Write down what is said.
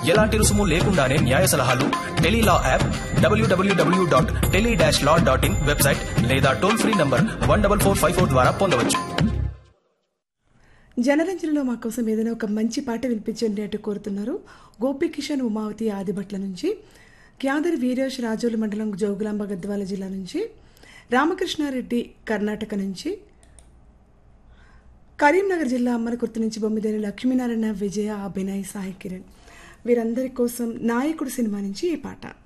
ఎలాంటి రుసుము లేకుండానే న్యాయ సలహాలు tele law app W W W dot tele dash law dot in website లేదా toll free number one double four five four ద్వారా పొందవచ్చు జనరంజనలో మా కోసం ఏదైనా ఒక మంచి పాట వినిపించండి అంటూ కోరుతున్నారు గోపికిషన్ ఉమావతి ఆదిభట్ల నుంచి క్యాదర్ వీరేష్ రాజోలు మండలం జోగులాంబ గద్వాల జిల్లా నుంచి రామకృష్ణారెడ్డి కర్ణాటక నుంచి కరీంనగర్ జిల్లా అమ్మనకుర్తి నుంచి బొమ్మిదేని లక్ష్మీనారాయణ విజయ అభినయ్ సాయి కిరణ్ వీరందరి కోసం నాయకుడు సినిమా నుంచి ఈ పాట